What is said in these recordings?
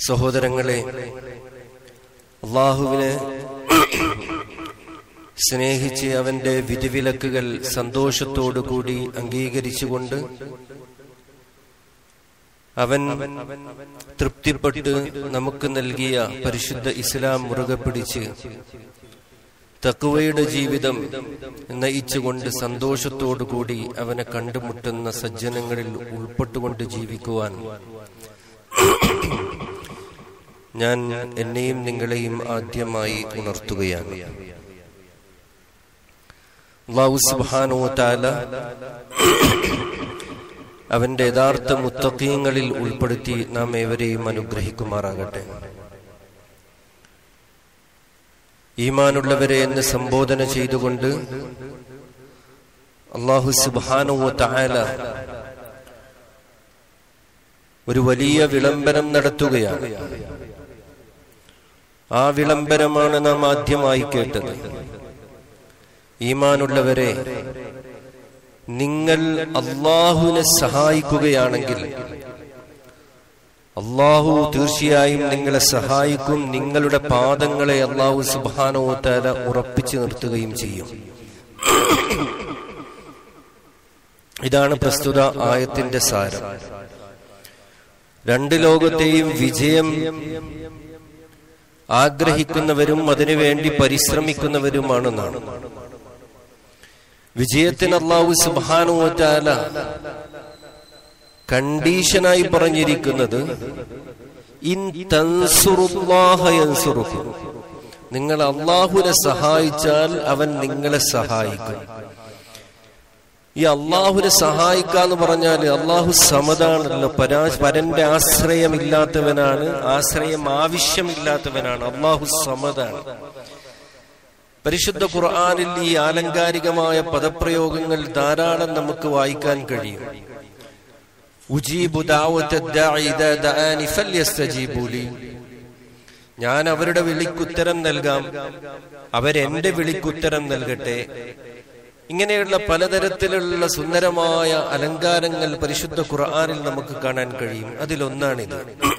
സഹോദരങ്ങളെ അള്ളാഹുവിനെ സ്നേഹിച്ച് അവന്റെ വിധിവിലക്കുകൾ സന്തോഷത്തോടുകൂടി അംഗീകരിച്ചുകൊണ്ട് അവൻ തൃപ്തിപ്പെട്ട് നമുക്ക് നൽകിയ പരിശുദ്ധ ഇസ്ലാം മുറുകെ പിടിച്ച് തക്കുവയുടെ ജീവിതം നയിച്ചുകൊണ്ട് സന്തോഷത്തോടുകൂടി അവനെ കണ്ടുമുട്ടുന്ന സജ്ജനങ്ങളിൽ ഉൾപ്പെട്ടുകൊണ്ട് ജീവിക്കുവാൻ ഞാൻ എന്നെയും നിങ്ങളെയും ആദ്യമായി ഉണർത്തുകയാണ് അള്ളാഹു സുബ്ഹാനഹു തആല അവന്റെ യഥാർത്ഥ മുത്തക്കീങ്ങളിൽ ഉൾപ്പെടുത്തി നാം ഏവരെയും അനുഗ്രഹിക്കുമാറാകട്ടെ ഈമാനുള്ളവരെ എന്ന് സംബോധന ചെയ്തുകൊണ്ട് അള്ളാഹു സുബ്ഹാനഹു തആല ഒരു വലിയ വിളംബരം നടത്തുകയാണ് ആ വിളംബരമാണ് നാം ആദ്യമായി കേട്ടത് ഈമാനുള്ളവരെ നിങ്ങൾ അള്ളാഹുവിനെ സഹായിക്കുകയാണെങ്കിൽ അള്ളാഹു തീർച്ചയായും നിങ്ങളെ സഹായിക്കും നിങ്ങളുടെ പാദങ്ങളെ അള്ളാഹു സുബാനോത്താല ഉറപ്പിച്ചു നിർത്തുകയും ചെയ്യും ഇതാണ് പ്രസ്തുത ആയത്തിന്റെ സാരം രണ്ട് ലോകത്തെയും വിജയം ആഗ്രഹിക്കുന്നവരും അതിനുവേണ്ടി പരിശ്രമിക്കുന്നവരുമാണെന്നാണ് വിജയത്തിന് അള്ളാഹു സുബാനുവറ്റാല കണ്ടീഷനായി പറഞ്ഞിരിക്കുന്നത് ഇൻ തൻസുറുല്ലാഹയൻസുറുക്കും നിങ്ങൾ അള്ളാഹുവിനെ സഹായിച്ചാൽ അവൻ നിങ്ങളെ സഹായിക്കും ഈ അള്ളാഹുവിനെ സഹായിക്കാന്ന് പറഞ്ഞാൽ അള്ളാഹു സമതാണല്ലോ പരാ പരന്റെ ആശ്രയമില്ലാത്തവനാണ് ആശ്രയം ആവശ്യമില്ലാത്തവനാണ് അള്ളാഹു സമതാണ് പരിശുദ്ധ ഖുർആാനിൽ ഈ ആലങ്കാരികമായ പദപ്രയോഗങ്ങൾ ധാരാളം നമുക്ക് വായിക്കാൻ കഴിയും ഞാൻ അവരുടെ വിളിക്കുത്തരം നൽകാം അവരെന്റെ വിളിക്കുത്തരം നൽകട്ടെ ഇങ്ങനെയുള്ള പലതരത്തിലുള്ള സുന്ദരമായ അലങ്കാരങ്ങൾ പരിശുദ്ധ ഖുർആാനിൽ നമുക്ക് കാണാൻ കഴിയും അതിലൊന്നാണിത്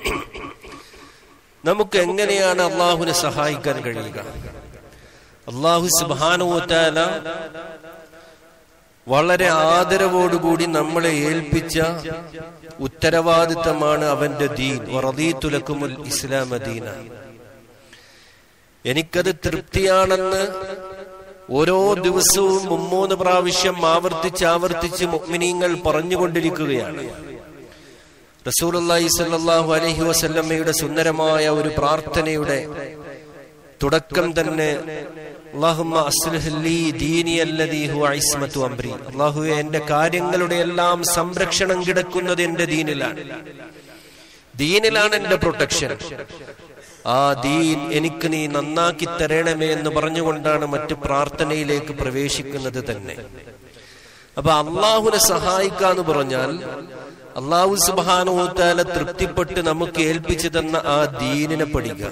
നമുക്ക് എങ്ങനെയാണ് അള്ളാഹുവിനെ സഹായിക്കാൻ കഴിയുക അള്ളാഹു സുബാനുത്താല വളരെ ആദരവോടുകൂടി നമ്മളെ ഏൽപ്പിച്ച ഉത്തരവാദിത്തമാണ് അവന്റെ ദീൻ വറദീത്തുലക്കുമുൽ ഇസ്ലാം ദീന എനിക്കത് തൃപ്തിയാണെന്ന് ഓരോ ദിവസവും മുമ്മൂന്ന് പ്രാവശ്യം ആവർത്തിച്ച് ആവർത്തിച്ച് മുഗ്മിനീങ്ങൾ പറഞ്ഞുകൊണ്ടിരിക്കുകയാണ് റസൂലി സല്ലാഹു അലഹി വസല്ലമ്മയുടെ സുന്ദരമായ ഒരു പ്രാർത്ഥനയുടെ തുടക്കം തന്നെ അള്ളാഹുവെ എന്റെ കാര്യങ്ങളുടെ എല്ലാം സംരക്ഷണം കിടക്കുന്നത് എന്റെ ദീനിലാണ് ദീനിലാണ് എന്റെ പ്രൊട്ടക്ഷൻ ആ ദീൻ എനിക്ക് നീ നന്നാക്കി തരണമേ എന്ന് പറഞ്ഞുകൊണ്ടാണ് മറ്റു പ്രാർത്ഥനയിലേക്ക് പ്രവേശിക്കുന്നത് തന്നെ അപ്പൊ അള്ളാഹുനെ സഹായിക്കാന്ന് പറഞ്ഞാൽ അള്ളാഹു സുബാനുത്താല തൃപ്തിപ്പെട്ട് നമുക്ക് ഏൽപ്പിച്ചു തന്ന ആ ദീനിനെ പഠിക്കുക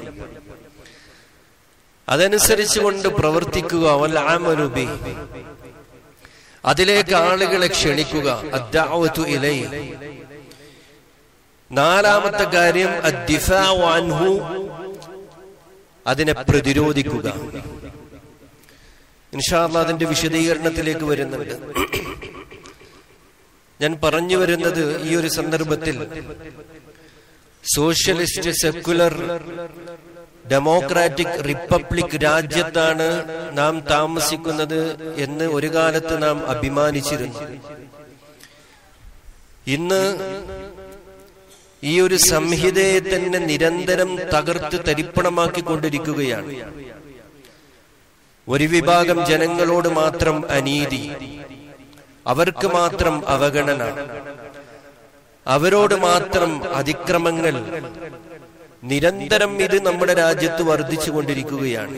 അതനുസരിച്ച് കൊണ്ട് പ്രവർത്തിക്കുക വല്ലാമനുബി അതിലേക്ക് ആളുകളെ ക്ഷണിക്കുക അദ്ദാവത്തു ഇലൈ നാലാമത്തെ കാര്യം അൻഹു അതിനെ പ്രതിരോധിക്കുക ഇൻഷാല്ല അതിന്റെ വിശദീകരണത്തിലേക്ക് വരുന്നുണ്ട് ഞാൻ പറഞ്ഞു വരുന്നത് ഈ ഒരു സന്ദർഭത്തിൽ സോഷ്യലിസ്റ്റ് സെക്കുലർ ഡെമോക്രാറ്റിക് റിപ്പബ്ലിക് രാജ്യത്താണ് നാം താമസിക്കുന്നത് എന്ന് ഒരു കാലത്ത് നാം അഭിമാനിച്ചിരുന്നു ഇന്ന് ഈ ഒരു സംഹിതയെ തന്നെ നിരന്തരം തകർത്ത് തരിപ്പണമാക്കിക്കൊണ്ടിരിക്കുകയാണ് ഒരു വിഭാഗം ജനങ്ങളോട് മാത്രം അനീതി അവർക്ക് മാത്രം അവഗണന അവരോട് മാത്രം അതിക്രമങ്ങൾ നിരന്തരം ഇത് നമ്മുടെ രാജ്യത്ത് വർദ്ധിച്ചു കൊണ്ടിരിക്കുകയാണ്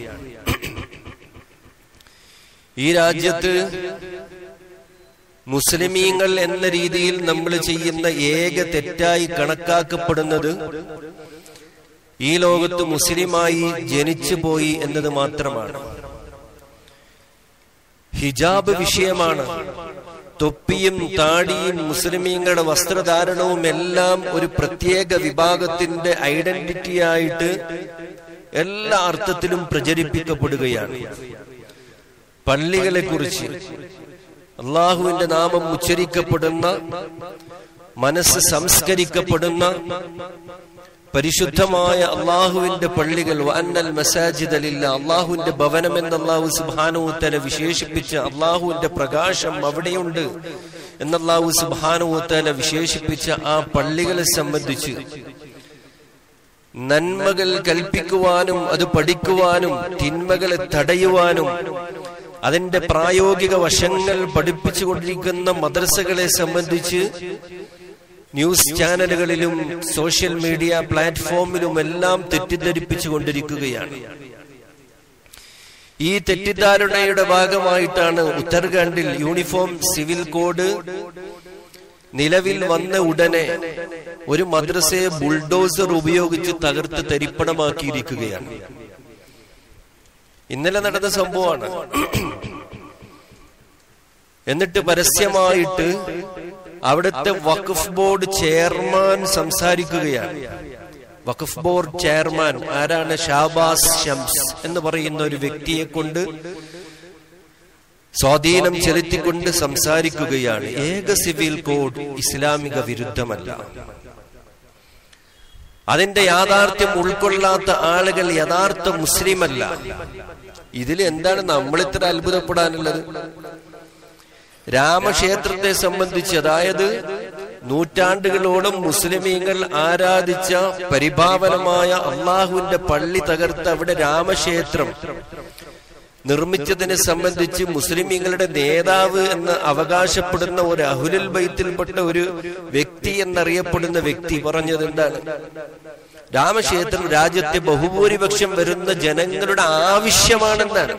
ഈ രാജ്യത്ത് മുസ്ലിമീങ്ങൾ എന്ന രീതിയിൽ നമ്മൾ ചെയ്യുന്ന ഏക തെറ്റായി കണക്കാക്കപ്പെടുന്നത് ഈ ലോകത്ത് മുസ്ലിമായി ജനിച്ചു പോയി എന്നത് മാത്രമാണ് ഹിജാബ് വിഷയമാണ് തൊപ്പിയും താടിയും മുസ്ലിമീങ്ങളുടെ വസ്ത്രധാരണവും എല്ലാം ഒരു പ്രത്യേക വിഭാഗത്തിന്റെ ഐഡന്റിറ്റി ആയിട്ട് എല്ലാ അർത്ഥത്തിലും പ്രചരിപ്പിക്കപ്പെടുകയാണ് പള്ളികളെ കുറിച്ച് അള്ളാഹുവിന്റെ നാമം ഉച്ചരിക്കപ്പെടുന്ന മനസ്സ് സംസ്കരിക്കപ്പെടുന്ന പരിശുദ്ധമായ അള്ളാഹുവിന്റെ പള്ളികൾ അന്നൽ മസാജിദ് അലില്ല അള്ളാഹുവിന്റെ ഭവനം എന്ന് അള്ളാഹു സുബാനുത്തല വിശേഷിപ്പിച്ച അള്ളാഹുവിന്റെ പ്രകാശം അവിടെയുണ്ട് എന്നല്ലാഹു സുബാനുത്തല വിശേഷിപ്പിച്ച ആ പള്ളികളെ സംബന്ധിച്ച് നന്മകൾ കൽപ്പിക്കുവാനും അത് പഠിക്കുവാനും തിന്മകളെ തടയുവാനും അതിന്റെ പ്രായോഗിക വശങ്ങൾ പഠിപ്പിച്ചുകൊണ്ടിരിക്കുന്ന മദ്രസകളെ സംബന്ധിച്ച് ന്യൂസ് ചാനലുകളിലും സോഷ്യൽ മീഡിയ പ്ലാറ്റ്ഫോമിലും എല്ലാം തെറ്റിദ്ധരിപ്പിച്ചു കൊണ്ടിരിക്കുകയാണ് ഈ തെറ്റിദ്ധാരണയുടെ ഭാഗമായിട്ടാണ് ഉത്തരാഖണ്ഡിൽ യൂണിഫോം സിവിൽ കോഡ് നിലവിൽ വന്ന ഉടനെ ഒരു മദ്രസയെ ബുൾഡോസർ ഉപയോഗിച്ച് തകർത്ത് തരിപ്പണമാക്കിയിരിക്കുകയാണ് ഇന്നലെ നടന്ന സംഭവമാണ് എന്നിട്ട് പരസ്യമായിട്ട് അവിടുത്തെ വഖഫ് ബോർഡ് ചെയർമാൻ സംസാരിക്കുകയാണ് വഖഫ് ബോർഡ് ചെയർമാൻ ആരാണ് ഷാബാസ് ഷംസ് എന്ന് പറയുന്ന ഒരു വ്യക്തിയെ കൊണ്ട് സ്വാധീനം ചെലുത്തിക്കൊണ്ട് സംസാരിക്കുകയാണ് ഏക സിവിൽ കോഡ് ഇസ്ലാമിക വിരുദ്ധമല്ല അതിന്റെ യാഥാർത്ഥ്യം ഉൾക്കൊള്ളാത്ത ആളുകൾ യഥാർത്ഥ മുസ്ലിമല്ല ഇതിൽ എന്താണ് നമ്മൾ ഇത്ര അത്ഭുതപ്പെടാനുള്ളത് രാമക്ഷേത്രത്തെ സംബന്ധിച്ച് അതായത് നൂറ്റാണ്ടുകളോളം മുസ്ലിമീങ്ങൾ ആരാധിച്ച പരിഭാവനമായ അള്ളാഹുവിന്റെ പള്ളി തകർത്ത് അവിടെ രാമക്ഷേത്രം നിർമ്മിച്ചതിനെ സംബന്ധിച്ച് മുസ്ലിമീങ്ങളുടെ നേതാവ് എന്ന് അവകാശപ്പെടുന്ന ഒരു അഹുലുൽ ബൈത്തിൽപ്പെട്ട ഒരു വ്യക്തി എന്നറിയപ്പെടുന്ന വ്യക്തി പറഞ്ഞത് എന്താണ് രാമക്ഷേത്രം രാജ്യത്തെ ബഹുഭൂരിപക്ഷം വരുന്ന ജനങ്ങളുടെ ആവശ്യമാണെന്നാണ്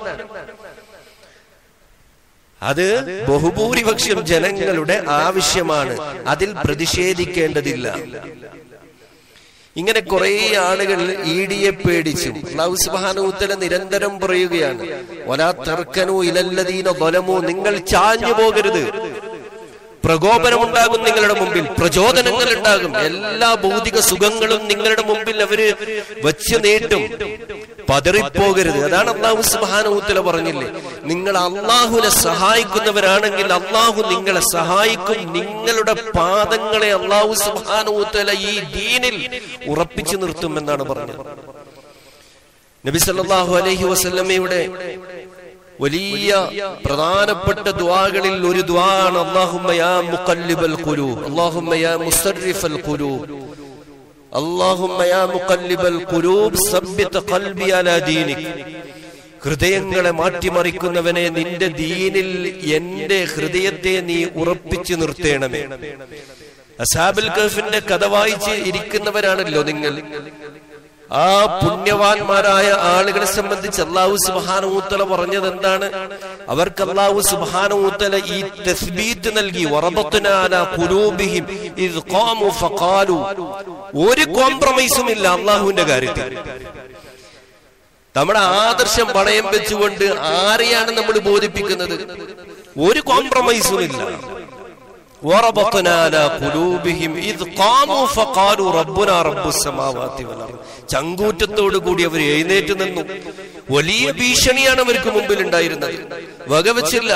അത് ബഹുഭൂരിപക്ഷം ജനങ്ങളുടെ ആവശ്യമാണ് അതിൽ പ്രതിഷേധിക്കേണ്ടതില്ല ഇങ്ങനെ കുറെ ആളുകൾ ഇ ഡിയെ പേടിച്ചു ലൗസ്ബാനൂത്തല നിരന്തരം പറയുകയാണ് ഒലാ തർക്കനു ഇലല്ലതീന കൊലമോ നിങ്ങൾ ചാഞ്ഞു പോകരുത് പ്രകോപനമുണ്ടാകും നിങ്ങളുടെ മുമ്പിൽ പ്രചോദനങ്ങൾ ഉണ്ടാകും എല്ലാ ഭൗതിക സുഖങ്ങളും നിങ്ങളുടെ മുമ്പിൽ അവര് വച്ചു നീട്ടും പതറിപ്പോകരുത് അതാണ് അള്ളാഹു സുബാനൂത്തല പറഞ്ഞില്ലേ നിങ്ങൾ അള്ളാഹുവിനെ സഹായിക്കുന്നവരാണെങ്കിൽ അള്ളാഹു നിങ്ങളെ സഹായിക്കും നിങ്ങളുടെ പാദങ്ങളെ അള്ളാഹു സുബാനൂത്തല ഈ ദീനിൽ ഉറപ്പിച്ചു നിർത്തും എന്നാണ് പറഞ്ഞത് നബി സല്ലല്ലാഹു അലൈഹി വസല്ലമയുടെ വലിയ പ്രധാനപ്പെട്ട ദ്വാകളിൽ ഒരു ദ്വാണ് അല്ലാഹുമ്മ യാ മുഖല്ലിബൽ ഖുലൂബ് അല്ലാഹുമ്മ യാ മുസർരിഫൽ ഖുലൂബ് അല്ലാഹുമ്മ യാ മുഖല്ലിബൽ ഖുലൂബ് സബ്ബിത് ഖൽബി അലാ ദീനിക് ഹൃദയങ്ങളെ മാറ്റിമറിക്കുന്നവനെ നിന്റെ ദീനിൽ എന്റെ ഹൃദയത്തെ നീ ഉറപ്പിച്ചു നിർത്തേണമേ അസാബുൽ കഹഫിന്റെ കഥ വായിച്ച് ഇരിക്കുന്നവരാണല്ലോ നിങ്ങൾ ആ പുണ്യവാന്മാരായ ആളുകളെ സംബന്ധിച്ച് അള്ളാഹു സുബാനൂത്തല പറഞ്ഞത് എന്താണ് അവർക്ക് അള്ളാഹു സുബാനൂത്തല ഈ തസ്ബീത്ത് നൽകി ഖുലൂബിഹിം ഇദ് ഖാമു ഫഖാലു ഒരു കോംപ്രമൈസും ഇല്ല അള്ളാഹുവിന്റെ കാര്യത്തിൽ നമ്മുടെ ആദർശം പണയം വെച്ചുകൊണ്ട് ആരെയാണ് നമ്മൾ ബോധിപ്പിക്കുന്നത് ഒരു കോംപ്രമൈസും ഇല്ല وربطنا على قلوبهم إذ قاموا فقالوا ربنا رب السماوات والأرض ചങ്കൂറ്റത്തോടു കൂടി അവർ എഴുന്നേറ്റ് നിന്നു വലിയ ഭീഷണിയാണ് അവർക്ക് മുമ്പിൽ ഉണ്ടായിരുന്നത് വകവച്ചില്ല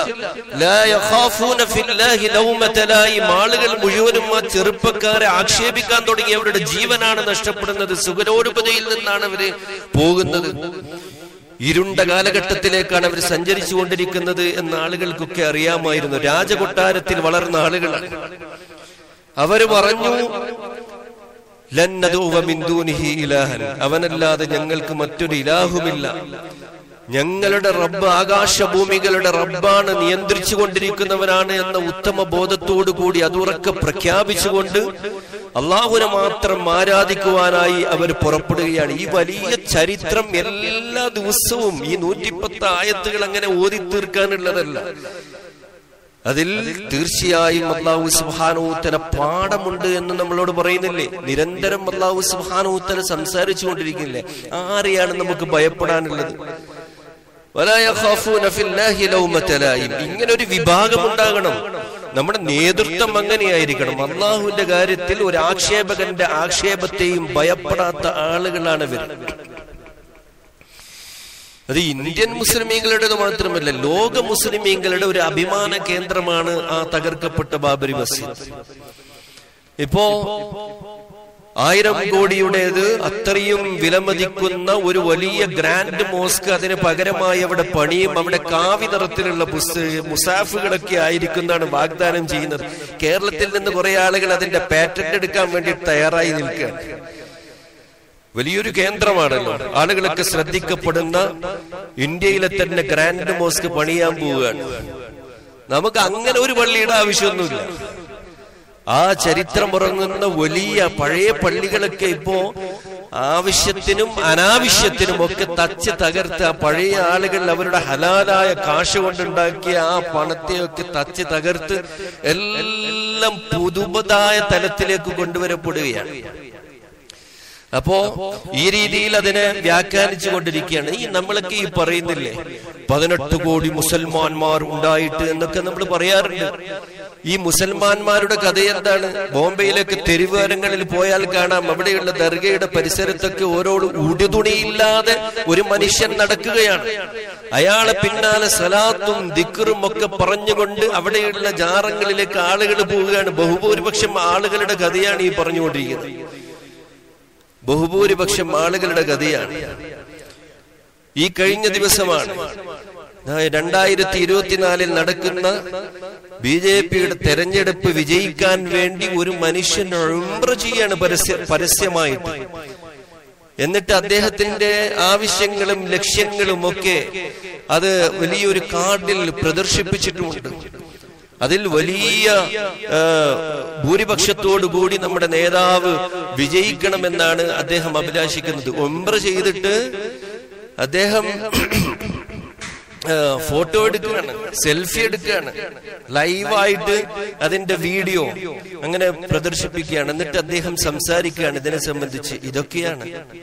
ആളുകൾ മുഴുവനും ആ ചെറുപ്പക്കാരെ ആക്ഷേപിക്കാൻ തുടങ്ങി അവരുടെ ജീവനാണ് നഷ്ടപ്പെടുന്നത് സുഖരോരുപതയിൽ നിന്നാണ് അവര് പോകുന്നത് ഇരുണ്ട കാലഘട്ടത്തിലേക്കാണ് അവർ സഞ്ചരിച്ചു കൊണ്ടിരിക്കുന്നത് എന്ന ആളുകൾക്കൊക്കെ അറിയാമായിരുന്നു രാജകൊട്ടാരത്തിൽ വളർന്ന ആളുകളാണ് അവര് പറഞ്ഞു ഇലാഹൻ അവനല്ലാതെ ഞങ്ങൾക്ക് മറ്റൊരു ഇലാഹുമില്ല ഞങ്ങളുടെ റബ്ബ് ആകാശഭൂമികളുടെ റബ്ബാണ് നിയന്ത്രിച്ചു കൊണ്ടിരിക്കുന്നവനാണ് എന്ന ഉത്തമ ബോധത്തോടു കൂടി അതുറക്കെ പ്രഖ്യാപിച്ചുകൊണ്ട് അള്ളാഹുനെ മാത്രം ആരാധിക്കുവാനായി അവർ പുറപ്പെടുകയാണ് ഈ വലിയ ചരിത്രം എല്ലാ ദിവസവും ഈ നൂറ്റിപ്പത്ത് ആയത്തുകൾ അങ്ങനെ ഓതി തീർക്കാനുള്ളതല്ല അതിൽ തീർച്ചയായും അള്ളാഹു സുഹാനൂത്തല പാഠമുണ്ട് എന്ന് നമ്മളോട് പറയുന്നില്ലേ നിരന്തരം അള്ളാഹു സുഹാനൂത്തല സംസാരിച്ചു കൊണ്ടിരിക്കുന്നില്ലേ ആരെയാണ് നമുക്ക് ഭയപ്പെടാനുള്ളത് ഇങ്ങനെ ഒരു വിഭാഗം ഉണ്ടാകണം നമ്മുടെ നേതൃത്വം അങ്ങനെയായിരിക്കണം അള്ളാഹുവിന്റെ കാര്യത്തിൽ ഒരു ആക്ഷേപകന്റെ ആക്ഷേപത്തെയും ഭയപ്പെടാത്ത ആളുകളാണ് ഇവർ അത് ഇന്ത്യൻ മുസ്ലിമീങ്ങളുടേത് മാത്രമല്ല ലോക മുസ്ലിമീങ്ങളുടെ ഒരു അഭിമാന കേന്ദ്രമാണ് ആ തകർക്കപ്പെട്ട ബാബരി മസ്ജിദ് ഇപ്പോ ആയിരം കോടിയുടേത് അത്രയും വിലമതിക്കുന്ന ഒരു വലിയ ഗ്രാൻഡ് മോസ്ക് അതിന് പകരമായി അവിടെ പണിയും അവിടെ കാവി നിറത്തിലുള്ള പുസ്തക മുസാഫുകളൊക്കെ ആയിരിക്കുന്നതാണ് വാഗ്ദാനം ചെയ്യുന്നത് കേരളത്തിൽ നിന്ന് കുറെ ആളുകൾ അതിന്റെ പാറ്റന്റ് എടുക്കാൻ വേണ്ടി തയ്യാറായി നിൽക്കുകയാണ് വലിയൊരു കേന്ദ്രമാണല്ലോ ആളുകളൊക്കെ ശ്രദ്ധിക്കപ്പെടുന്ന ഇന്ത്യയിലെ തന്നെ ഗ്രാൻഡ് മോസ്ക് പണിയാൻ പോവുകയാണ് നമുക്ക് അങ്ങനെ ഒരു പള്ളിയുടെ ആവശ്യമൊന്നുമില്ല ആ ചരിത്രമുറങ്ങുന്ന വലിയ പഴയ പള്ളികളൊക്കെ ഇപ്പോ ആവശ്യത്തിനും അനാവശ്യത്തിനും ഒക്കെ തച്ച് തകർത്ത് ആ പഴയ ആളുകൾ അവരുടെ ഹലാലായ കാശ് കൊണ്ടുണ്ടാക്കിയ ആ പണത്തെയൊക്കെ തച്ച് തകർത്ത് എല്ലാം പുതുപതായ തലത്തിലേക്ക് കൊണ്ടുവരപ്പെടുകയാണ് അപ്പോ ഈ രീതിയിൽ അതിനെ വ്യാഖ്യാനിച്ചു കൊണ്ടിരിക്കുകയാണ് ഈ നമ്മളൊക്കെ ഈ പറയുന്നില്ലേ പതിനെട്ട് കോടി മുസൽമാന്മാർ ഉണ്ടായിട്ട് എന്നൊക്കെ നമ്മൾ പറയാറുണ്ട് ഈ മുസൽമാന്മാരുടെ കഥ എന്താണ് ബോംബെയിലേക്ക് തെരുവോരങ്ങളിൽ പോയാൽ കാണാം അവിടെയുള്ള ദർഗയുടെ പരിസരത്തൊക്കെ ഓരോ ഉടുതുണിയില്ലാതെ ഒരു മനുഷ്യൻ നടക്കുകയാണ് അയാളെ പിന്നാലെ സലാത്തും ദിക്കറും ഒക്കെ പറഞ്ഞുകൊണ്ട് അവിടെയുള്ള ജാറങ്ങളിലേക്ക് ആളുകൾ പോവുകയാണ് ബഹുഭൂരിപക്ഷം ആളുകളുടെ കഥയാണ് ഈ പറഞ്ഞുകൊണ്ടിരിക്കുന്നത് ബഹുഭൂരിപക്ഷം ആളുകളുടെ ഗതിയാണ് ഈ കഴിഞ്ഞ ദിവസമാണ് രണ്ടായിരത്തി ഇരുപത്തിനാലിൽ നടക്കുന്ന ബി ജെ പിയുടെ തെരഞ്ഞെടുപ്പ് വിജയിക്കാൻ വേണ്ടി ഒരു മനുഷ്യൻ ഉംറ ചെയ്യാണ് പരസ്യ പരസ്യമായിട്ട് എന്നിട്ട് അദ്ദേഹത്തിന്റെ ആവശ്യങ്ങളും ലക്ഷ്യങ്ങളും ഒക്കെ അത് വലിയൊരു കാർഡിൽ പ്രദർശിപ്പിച്ചിട്ടുമുണ്ട് അതിൽ വലിയ ഭൂരിപക്ഷത്തോടുകൂടി നമ്മുടെ നേതാവ് വിജയിക്കണമെന്നാണ് അദ്ദേഹം അഭിലാഷിക്കുന്നത് ഒമ്പ്ര ചെയ്തിട്ട് അദ്ദേഹം ഫോട്ടോ എടുക്കുകയാണ് സെൽഫി എടുക്കുകയാണ് ലൈവായിട്ട് അതിന്റെ വീഡിയോ അങ്ങനെ പ്രദർശിപ്പിക്കുകയാണ് എന്നിട്ട് അദ്ദേഹം സംസാരിക്കുകയാണ് ഇതിനെ സംബന്ധിച്ച് ഇതൊക്കെയാണ്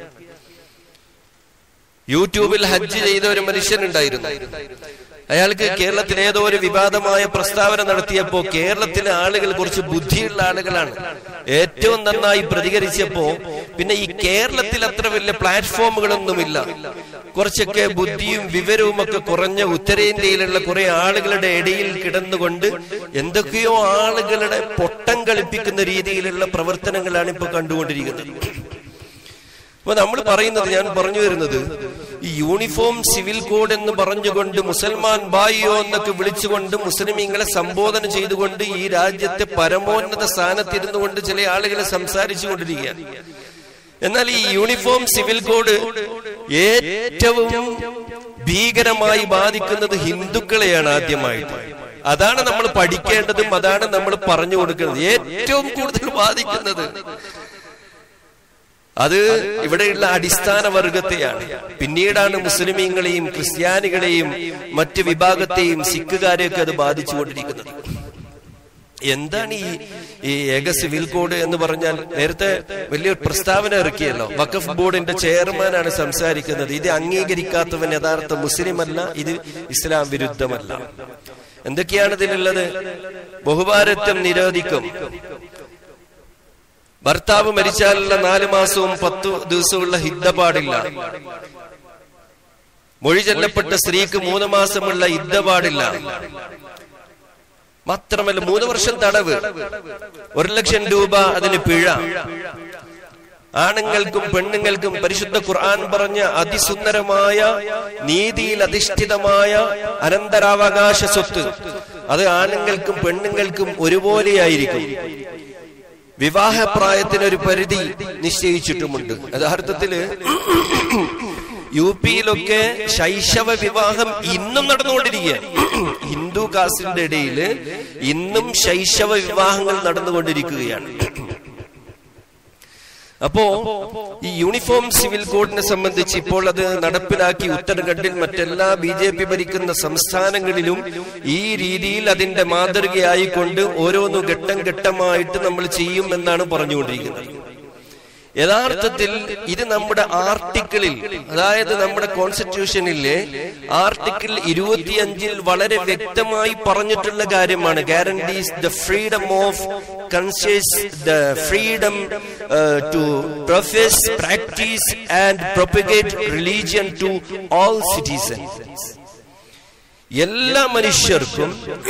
യൂട്യൂബിൽ ഹജ്ജ് ചെയ്ത ഒരു മനുഷ്യനുണ്ടായിരുന്നു അയാൾക്ക് കേരളത്തിൽ ഏതോ ഒരു വിവാദമായ പ്രസ്താവന നടത്തിയപ്പോ കേരളത്തിലെ ആളുകൾ കുറച്ച് ബുദ്ധിയുള്ള ആളുകളാണ് ഏറ്റവും നന്നായി പ്രതികരിച്ചപ്പോ പിന്നെ ഈ കേരളത്തിൽ അത്ര വലിയ പ്ലാറ്റ്ഫോമുകളൊന്നുമില്ല കുറച്ചൊക്കെ ബുദ്ധിയും വിവരവും ഒക്കെ കുറഞ്ഞ ഉത്തരേന്ത്യയിലുള്ള കുറെ ആളുകളുടെ ഇടയിൽ കിടന്നുകൊണ്ട് എന്തൊക്കെയോ ആളുകളുടെ പൊട്ടം കളിപ്പിക്കുന്ന രീതിയിലുള്ള പ്രവർത്തനങ്ങളാണ് ഇപ്പൊ കണ്ടുകൊണ്ടിരിക്കുന്നത് അപ്പൊ നമ്മൾ പറയുന്നത് ഞാൻ പറഞ്ഞു വരുന്നത് ഈ യൂണിഫോം സിവിൽ കോഡ് എന്ന് പറഞ്ഞുകൊണ്ട് മുസൽമാൻ ബായിയോ എന്നൊക്കെ വിളിച്ചുകൊണ്ട് മുസ്ലിമീങ്ങളെ സംബോധന ചെയ്തുകൊണ്ട് ഈ രാജ്യത്തെ പരമോന്നത സ്ഥാനത്തിരുന്നു കൊണ്ട് ചില ആളുകൾ സംസാരിച്ചു കൊണ്ടിരിക്കുകയാണ് എന്നാൽ ഈ യൂണിഫോം സിവിൽ കോഡ് ഏറ്റവും ഭീകരമായി ബാധിക്കുന്നത് ഹിന്ദുക്കളെയാണ് ആദ്യമായിട്ട് അതാണ് നമ്മൾ പഠിക്കേണ്ടതും അതാണ് നമ്മൾ പറഞ്ഞു കൊടുക്കുന്നത് ഏറ്റവും കൂടുതൽ ബാധിക്കുന്നത് അത് ഇവിടെയുള്ള അടിസ്ഥാന വർഗത്തെയാണ് പിന്നീടാണ് മുസ്ലിമീങ്ങളെയും ക്രിസ്ത്യാനികളെയും മറ്റ് വിഭാഗത്തെയും സിഖുകാരെയൊക്കെ അത് ബാധിച്ചുകൊണ്ടിരിക്കുന്നത് എന്താണ് ഈ ഈ ഏക സിവിൽ കോഡ് എന്ന് പറഞ്ഞാൽ നേരത്തെ വലിയൊരു പ്രസ്താവന ഇറക്കിയല്ലോ വഖഫ് ബോർഡിന്റെ ചെയർമാനാണ് സംസാരിക്കുന്നത് ഇത് അംഗീകരിക്കാത്തവൻ യഥാർത്ഥ മുസ്ലിം അല്ല ഇത് ഇസ്ലാം വിരുദ്ധമല്ല എന്തൊക്കെയാണ് ഇതിലുള്ളത് ബഹുഭാരത്വം നിരോധിക്കും ഭർത്താവ് മരിച്ചാലുള്ള നാല് മാസവും പത്തു ദിവസമുള്ള ഹിദ്ദ പാടില്ല മൊഴി ചൊല്ലപ്പെട്ട സ്ത്രീക്ക് മൂന്ന് മാസമുള്ള ഹിദ്ദ പാടില്ല മാത്രമല്ല മൂന്ന് വർഷം തടവ് ഒരു ലക്ഷം രൂപ അതിന് പിഴ ആണുങ്ങൾക്കും പെണ്ണുങ്ങൾക്കും പരിശുദ്ധ ഖുർആൻ പറഞ്ഞ അതിസുന്ദരമായ നീതിയിൽ അധിഷ്ഠിതമായ അനന്തരാവകാശ സ്വത്ത് അത് ആണുങ്ങൾക്കും പെണ്ണുങ്ങൾക്കും ഒരുപോലെയായിരിക്കും വിവാഹപ്രായത്തിനൊരു പരിധി നിശ്ചയിച്ചിട്ടുമുണ്ട് യഥാർത്ഥത്തില് യു പിയിലൊക്കെ ശൈശവ വിവാഹം ഇന്നും നടന്നുകൊണ്ടിരിക്കുകയാണ് ഹിന്ദു കാസ്റ്റിന്റെ ഇടയിൽ ഇന്നും ശൈശവ വിവാഹങ്ങൾ നടന്നുകൊണ്ടിരിക്കുകയാണ് അപ്പോ ഈ യൂണിഫോം സിവിൽ കോഡിനെ സംബന്ധിച്ച് ഇപ്പോൾ അത് നടപ്പിലാക്കി ഉത്തരാഖണ്ഡിൽ മറ്റെല്ലാ ബി ജെ പി ഭരിക്കുന്ന സംസ്ഥാനങ്ങളിലും ഈ രീതിയിൽ അതിന്റെ മാതൃകയായിക്കൊണ്ട് ഓരോന്നു ഘട്ടം ഘട്ടമായിട്ട് നമ്മൾ ചെയ്യും എന്നാണ് പറഞ്ഞുകൊണ്ടിരിക്കുന്നത് യഥാർത്ഥത്തിൽ ഇത് നമ്മുടെ ആർട്ടിക്കിളിൽ അതായത് നമ്മുടെ കോൺസ്റ്റിറ്റ്യൂഷനിലെ ആർട്ടിക്കിൾ ഇരുപത്തിയഞ്ചിൽ വളരെ വ്യക്തമായി പറഞ്ഞിട്ടുള്ള കാര്യമാണ് guarantees the freedom of conscience the freedom to profess practice and propagate religion to all citizens എല്ലാ മനുഷ്യർക്കും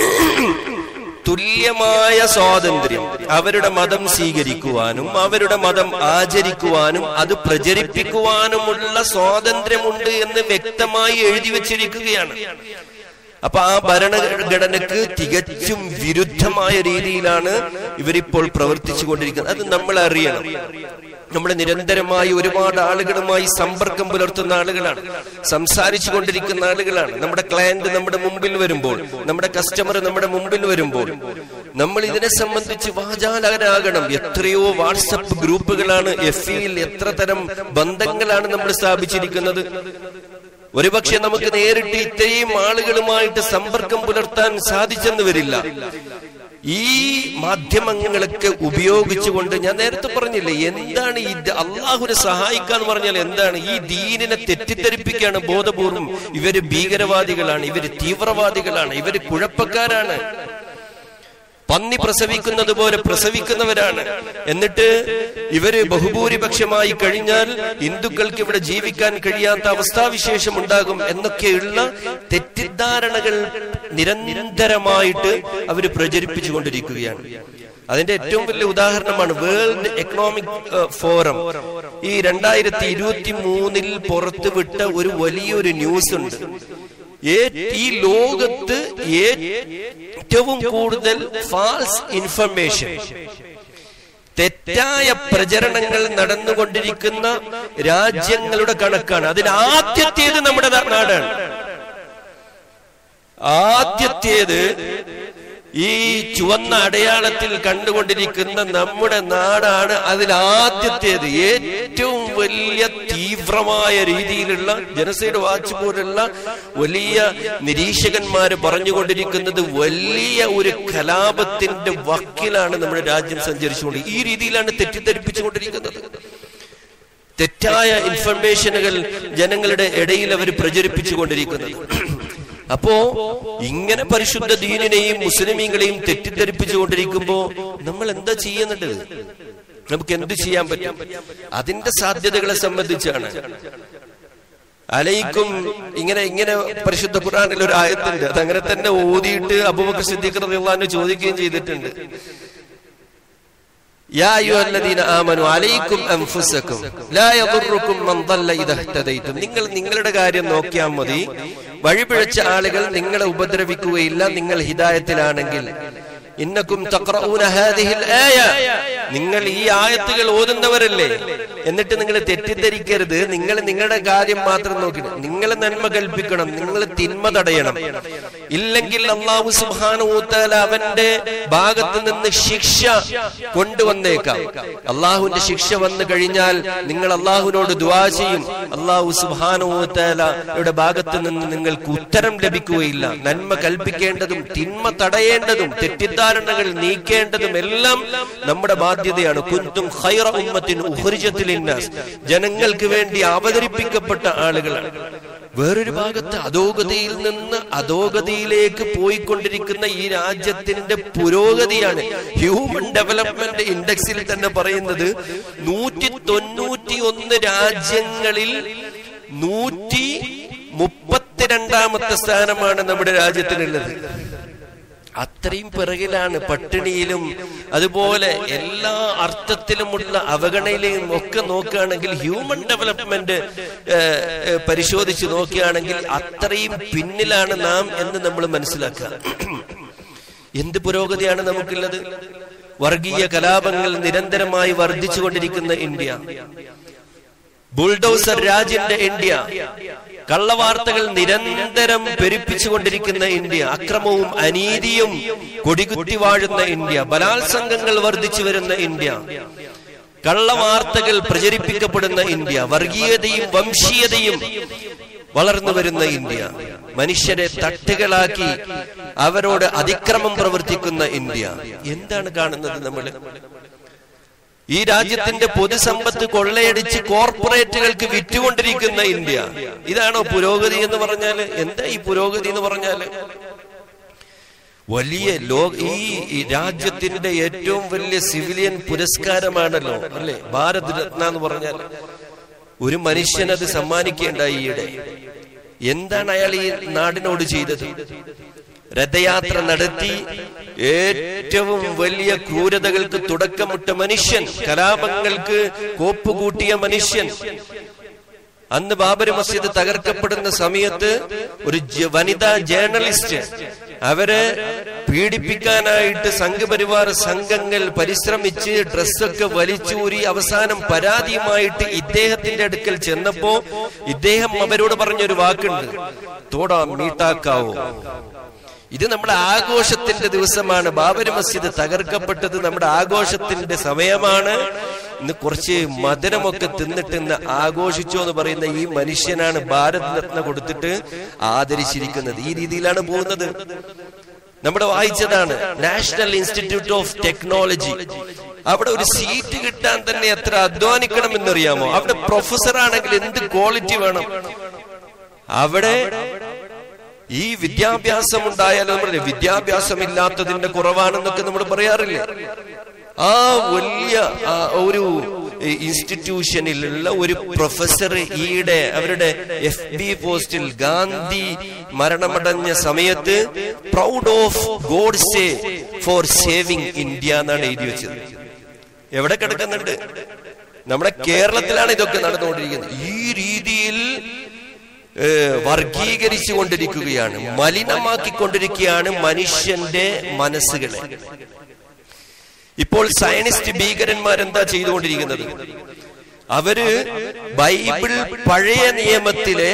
തുല്യമായ സ്വാതന്ത്ര്യം അവരുടെ മതം സ്വീകരിക്കുവാനും അവരുടെ മതം ആചരിക്കുവാനും അത് പ്രചരിപ്പിക്കുവാനുമുള്ള സ്വാതന്ത്ര്യമുണ്ട് എന്ന് വ്യക്തമായി എഴുതി വച്ചിരിക്കുകയാണ് അപ്പൊ ആ ഭരണഘടനക്ക് തികച്ചും വിരുദ്ധമായ രീതിയിലാണ് ഇവരിപ്പോൾ പ്രവർത്തിച്ചു കൊണ്ടിരിക്കുന്നത് അത് നമ്മൾ അറിയണം നമ്മൾ നിരന്തരമായി ഒരുപാട് ആളുകളുമായി സമ്പർക്കം പുലർത്തുന്ന ആളുകളാണ് സംസാരിച്ചു കൊണ്ടിരിക്കുന്ന ആളുകളാണ് നമ്മുടെ ക്ലയന്റ് നമ്മുടെ മുമ്പിൽ വരുമ്പോൾ നമ്മുടെ കസ്റ്റമർ നമ്മുടെ മുമ്പിൽ വരുമ്പോൾ നമ്മൾ ഇതിനെ സംബന്ധിച്ച് വാചാലകരാകണം എത്രയോ വാട്സപ്പ് ഗ്രൂപ്പുകളാണ് എഫ് ഇയിൽ എത്ര തരം ബന്ധങ്ങളാണ് നമ്മൾ സ്ഥാപിച്ചിരിക്കുന്നത് ഒരുപക്ഷെ നമുക്ക് നേരിട്ട് ഇത്രയും ആളുകളുമായിട്ട് സമ്പർക്കം പുലർത്താൻ സാധിച്ചെന്ന് വരില്ല ഈ മാധ്യമങ്ങളൊക്കെ ഉപയോഗിച്ചുകൊണ്ട് ഞാൻ നേരത്തെ പറഞ്ഞില്ലേ എന്താണ് ഈ അള്ളാഹുനെ സഹായിക്കാന്ന് പറഞ്ഞാൽ എന്താണ് ഈ ദീനിനെ തെറ്റിദ്ധരിപ്പിക്കുകയാണ് ബോധപൂർവം ഇവര് ഭീകരവാദികളാണ് ഇവര് തീവ്രവാദികളാണ് ഇവര് കുഴപ്പക്കാരാണ് പന്നി പ്രസവിക്കുന്നത് പോലെ പ്രസവിക്കുന്നവരാണ് എന്നിട്ട് ഇവര് ബഹുഭൂരിപക്ഷമായി കഴിഞ്ഞാൽ ഹിന്ദുക്കൾക്ക് ഇവിടെ ജീവിക്കാൻ കഴിയാത്ത അവസ്ഥാവിശേഷം ഉണ്ടാകും എന്നൊക്കെയുള്ള തെറ്റിദ്ധാരണകൾ നിരന്തരമായിട്ട് അവർ പ്രചരിപ്പിച്ചു കൊണ്ടിരിക്കുകയാണ് അതിന്റെ ഏറ്റവും വലിയ ഉദാഹരണമാണ് വേൾഡ് എക്കണോമിക് ഫോറം ഈ രണ്ടായിരത്തി ഇരുപത്തി മൂന്നിൽ പുറത്തുവിട്ട ഒരു വലിയൊരു ന്യൂസ് ഉണ്ട് ഈ ലോകത്ത് ഏറ്റവും കൂടുതൽ ഫാൾസ് ഇൻഫർമേഷൻ തെറ്റായ പ്രചരണങ്ങൾ നടന്നുകൊണ്ടിരിക്കുന്ന രാജ്യങ്ങളുടെ കണക്കാണ് അതിൽ ആദ്യത്തേത് നമ്മുടെ നാടാണ് ആദ്യത്തേത് ഈ ചുവന്ന അടയാളത്തിൽ കണ്ടുകൊണ്ടിരിക്കുന്ന നമ്മുടെ നാടാണ് അതിൽ ആദ്യത്തേത് ഏറ്റവും വലിയ തീവ്രമായ രീതിയിലുള്ള ജനസൈഡ് വാച്ച് പോലുള്ള വലിയ നിരീക്ഷകന്മാര് പറഞ്ഞുകൊണ്ടിരിക്കുന്നത് വലിയ ഒരു കലാപത്തിന്റെ വക്കിലാണ് നമ്മുടെ രാജ്യം സഞ്ചരിച്ചുകൊണ്ട് ഈ രീതിയിലാണ് തെറ്റിദ്ധരിപ്പിച്ചുകൊണ്ടിരിക്കുന്നത് തെറ്റായ ഇൻഫർമേഷനുകൾ ജനങ്ങളുടെ ഇടയിൽ അവർ പ്രചരിപ്പിച്ചുകൊണ്ടിരിക്കുന്നത് അപ്പോ ഇങ്ങനെ പരിശുദ്ധ ദീനിനെയും മുസ്ലിമീങ്ങളെയും തെറ്റിദ്ധരിപ്പിച്ചുകൊണ്ടിരിക്കുമ്പോ നമ്മൾ എന്താ ചെയ്യുന്നുണ്ട് നമുക്ക് എന്ത് ചെയ്യാൻ പറ്റും അതിന്റെ സാധ്യതകളെ സംബന്ധിച്ചാണ് അലയിക്കും ഇങ്ങനെ ഇങ്ങനെ പരിശുദ്ധ ഖുറാനിൽ ഒരു ആയത്തുണ്ട് അതങ്ങനെ തന്നെ ഓതിയിട്ട് അബൂബക്കർ സിദ്ദീഖ് റളിയല്ലാഹു ചോദിക്കുകയും ചെയ്തിട്ടുണ്ട് يا أيها الذين آمنوا عليكم أنفسكم لا يضركم من ضل إذا اهتديتم നിങ്ങൾ നിങ്ങളുടെ കാര്യം നോക്കിയാൽ മതി വഴിപിഴച്ച ആളുകൾ നിങ്ങളെ ഉപദ്രവിക്കുകയില്ല നിങ്ങൾ ഹിദായത്തിലാണെങ്കിൽ ഇന്നക്കും തഖറഊന ഹാദിഹിൽ ആയ നിങ്ങൾ ഈ ആയത്തുകൾ ഓതുന്നവരല്ലേ എന്നിട്ട് നിങ്ങൾ തെറ്റിദ്ധരിക്കരുത് നിങ്ങൾ നിങ്ങളുടെ കാര്യം മാത്രം നോക്കി നിങ്ങൾ നന്മ കൽപ്പിക്കണം നിങ്ങൾ തിന്മ തടയണം ഇല്ലെങ്കിൽ അള്ളാഹു സുബാനുത്താല അവന്റെ ഭാഗത്ത് നിന്ന് ശിക്ഷ കൊണ്ടുവന്നേക്കാം അള്ളാഹുവിന്റെ ശിക്ഷ വന്നു കഴിഞ്ഞാൽ നിങ്ങൾ അള്ളാഹുവിനോട് ദ്വാ ചെയ്യും അള്ളാഹു സുബാനുത്താലയുടെ ഭാഗത്ത് നിന്ന് നിങ്ങൾക്ക് ഉത്തരം ലഭിക്കുകയില്ല നന്മ കൽപ്പിക്കേണ്ടതും തിന്മ തടയേണ്ടതും തെറ്റിദ്ധാരണകൾ നീക്കേണ്ടതും എല്ലാം നമ്മുടെ ബാധ്യതയാണ് കുന്തും ഖൈറ ഉമ്മത്തിൻ ഉഹ്രിജത്തിലിന്നാസ് ജനങ്ങൾക്ക് വേണ്ടി അവതരിപ്പിക്കപ്പെട്ട ആളുകളാണ് വേറൊരു ഭാഗത്ത് അധോഗതിയിൽ നിന്ന് അധോഗതിയിലേക്ക് പോയിക്കൊണ്ടിരിക്കുന്ന ഈ രാജ്യത്തിന്റെ പുരോഗതിയാണ് ഹ്യൂമൻ ഡെവലപ്മെന്റ് ഇൻഡെക്സിൽ തന്നെ പറയുന്നത് നൂറ്റി തൊണ്ണൂറ്റി ഒന്ന് രാജ്യങ്ങളിൽ നൂറ്റി മുപ്പത്തിരണ്ടാമത്തെ സ്ഥാനമാണ് നമ്മുടെ രാജ്യത്തിനുള്ളത് അത്രയും പിറകിലാണ് പട്ടിണിയിലും അതുപോലെ എല്ലാ അർത്ഥത്തിലുമുള്ള അവഗണനയിലും ഒക്കെ നോക്കുകയാണെങ്കിൽ ഹ്യൂമൻ ഡെവലപ്മെന്റ് പരിശോധിച്ച് നോക്കുകയാണെങ്കിൽ അത്രയും പിന്നിലാണ് നാം എന്ന് നമ്മൾ മനസ്സിലാക്കുക എന്ത് പുരോഗതിയാണ് നമുക്കുള്ളത് വർഗീയ കലാപങ്ങൾ നിരന്തരമായി വർദ്ധിച്ചുകൊണ്ടിരിക്കുന്ന ഇന്ത്യ ബുൾഡോസർ രാജിന്റെ ഇന്ത്യ കള്ളവാർത്തകൾ നിരന്തരം പെരുപ്പിച്ചുകൊണ്ടിരിക്കുന്ന ഇന്ത്യ അക്രമവും അനീതിയും കൊടികുത്തി വാഴുന്ന ഇന്ത്യ ബലാത്സംഗങ്ങൾ വർദ്ധിച്ചു വരുന്ന ഇന്ത്യ കള്ളവാർത്തകൾ പ്രചരിപ്പിക്കപ്പെടുന്ന ഇന്ത്യ വർഗീയതയും വംശീയതയും വളർന്നു വരുന്ന ഇന്ത്യ മനുഷ്യരെ തട്ടുകളാക്കി അവരോട് അതിക്രമം പ്രവർത്തിക്കുന്ന ഇന്ത്യ എന്താണ് കാണുന്നത് നമ്മൾ ഈ രാജ്യത്തിന്റെ പൊതുസമ്പത്ത് കൊള്ളയടിച്ച് കോർപ്പറേറ്റുകൾക്ക് വിറ്റുകൊണ്ടിരിക്കുന്ന ഇന്ത്യ ഇതാണോ പുരോഗതി എന്ന് പറഞ്ഞാല് എന്താ ഈ പുരോഗതി എന്ന് പറഞ്ഞാല് വലിയ ലോക ഈ ഈ രാജ്യത്തിന്റെ ഏറ്റവും വലിയ സിവിലിയൻ പുരസ്കാരമാണല്ലോ അല്ലെ ഭാരത് രത്ന എന്ന് പറഞ്ഞാൽ ഒരു മനുഷ്യൻ അത് സമ്മാനിക്കേണ്ടായി ഈയിടെ എന്താണ് അയാൾ ഈ നാടിനോട് ചെയ്തത് രഥയാത്ര നടത്തി ഏറ്റവും വലിയ ക്രൂരതകൾക്ക് തുടക്കമിട്ട മനുഷ്യൻ കലാപങ്ങൾക്ക് കോപ്പുകൂട്ടിയ മനുഷ്യൻ അന്ന് ബാബരി മസ്ജിദ് തകർക്കപ്പെടുന്ന സമയത്ത് ഒരു ജ- വനിതാ ജേർണലിസ്റ്റ് അവരെ പീഡിപ്പിക്കാനായിട്ട് സംഘപരിവാർ സംഘങ്ങൾ പരിശ്രമിച്ച് ഡ്രസ്സൊക്കെ വലിച്ചൂരി അവസാനം പരാതിയുമായിട്ട് ഇദ്ദേഹത്തിന്റെ അടുക്കൽ ചെന്നപ്പോ ഇദ്ദേഹം അവരോട് പറഞ്ഞൊരു വാക്കുണ്ട് തോടാ മീട്ടാക്കാവോ ഇത് നമ്മുടെ ആഘോഷത്തിന്റെ ദിവസമാണ് ബാബരി മസ്ജിദ് തകർക്കപ്പെട്ടത് നമ്മുടെ ആഘോഷത്തിന്റെ സമയമാണ് ഇന്ന് കുറച്ച് മധുരമൊക്കെ തിന്നിട്ട് ഇന്ന് ആഘോഷിച്ചു എന്ന് പറയുന്ന ഈ മനുഷ്യനാണ് ഭാരത് രത്ന കൊടുത്തിട്ട് ആദരിച്ചിരിക്കുന്നത് ഈ രീതിയിലാണ് പോകുന്നത് നമ്മുടെ വായിച്ചതാണ് നാഷണൽ ഇൻസ്റ്റിറ്റ്യൂട്ട് ഓഫ് ടെക്നോളജി അവിടെ ഒരു സീറ്റ് കിട്ടാൻ തന്നെ എത്ര അധ്വാനിക്കണം എന്നറിയാമോ അവിടെ പ്രൊഫസർ ആണെങ്കിൽ എന്ത് ക്വാളിറ്റി വേണം അവിടെ ഈ വിദ്യാഭ്യാസം ഉണ്ടായാലും നമ്മൾ വിദ്യാഭ്യാസം ഇല്ലാത്തതിന്റെ കുറവാണെന്നൊക്കെ നമ്മൾ പറയാറില്ലേ ആ വലിയ ആ ഒരു ഇൻസ്റ്റിറ്റ്യൂഷനിലുള്ള ഒരു പ്രൊഫസർ ഈയിടെ അവരുടെ എഫ് ബി പോസ്റ്റിൽ ഗാന്ധി മരണമടഞ്ഞ സമയത്ത് proud of Godse for saving India എന്നാണ് എഴുതി വെച്ചത് എവിടെ കിടക്കുന്നുണ്ട് നമ്മുടെ കേരളത്തിലാണ് ഇതൊക്കെ നടന്നുകൊണ്ടിരിക്കുന്നത് ഈ രീതിയിൽ ഏഹ്, വർഗീകരിച്ചു കൊണ്ടിരിക്കുകയാണ് മലിനമാക്കിക്കൊണ്ടിരിക്കുകയാണ് മനുഷ്യന്റെ മനസ്സുകളെ ഇപ്പോൾ സയനിസ്റ്റ് ഭീകരന്മാരെന്താ ചെയ്തുകൊണ്ടിരിക്കുന്നത് അവര് ബൈബിൾ പഴയ നിയമത്തിലെ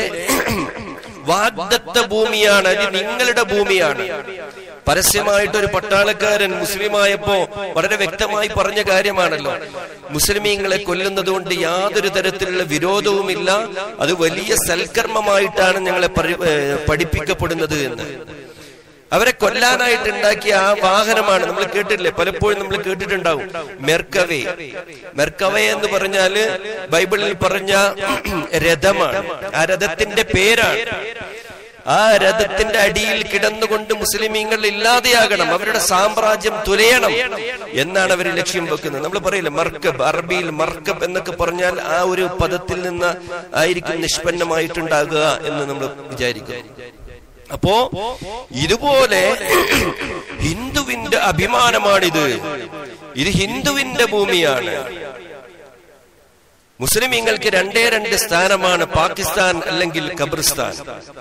വാഗ്ദത്ത ഭൂമിയാണ് അത് നിങ്ങളുടെ ഭൂമിയാണ് പരസ്യമായിട്ട് ഒരു പട്ടാളക്കാരൻ മുസ്ലിമായപ്പോ വളരെ വ്യക്തമായി പറഞ്ഞ കാര്യമാണല്ലോ മുസ്ലിമീങ്ങളെ കൊല്ലുന്നത് കൊണ്ട് യാതൊരു തരത്തിലുള്ള വിരോധവുമില്ല അത് വലിയ സൽക്കർമ്മമായിട്ടാണ് ഞങ്ങളെ പരി- ഏഹ് പഠിപ്പിക്കപ്പെടുന്നത് എന്ന് അവരെ കൊല്ലാനായിട്ട് ഉണ്ടാക്കിയ ആ വാഹനമാണ് നമ്മൾ കേട്ടിട്ടില്ലേ പലപ്പോഴും നമ്മൾ കേട്ടിട്ടുണ്ടാവും മെർക്കവേ മെർക്കവേ എന്ന് പറഞ്ഞാല് ബൈബിളിൽ പറഞ്ഞ രഥമാണ് ആ രഥത്തിന്റെ പേരാണ് ആ രഥത്തിന്റെ അടിയിൽ കിടന്നുകൊണ്ട് മുസ്ലിമീങ്ങൾ ഇല്ലാതെയാകണം അവരുടെ സാമ്രാജ്യം തുലയണം എന്നാണ് അവർ ലക്ഷ്യം വെക്കുന്നത് നമ്മൾ പറയില്ല മർക്കബ് അറബിയിൽ മർക്കബ് എന്നൊക്കെ പറഞ്ഞാൽ ആ ഒരു പദത്തിൽ നിന്ന് ആയിരിക്കും നിഷ്പന്നമായിട്ടുണ്ടാകുക എന്ന് നമ്മൾ വിചാരിക്കും അപ്പോ ഇതുപോലെ ഹിന്ദുവിന്റെ അഭിമാനമാണിത് ഇത് ഹിന്ദുവിന്റെ ഭൂമിയാണ് മുസ്ലിമീങ്ങൾക്ക് രണ്ടേ രണ്ട് സ്ഥാനമാണ് പാകിസ്ഥാൻ അല്ലെങ്കിൽ ഖബർസ്ഥാൻ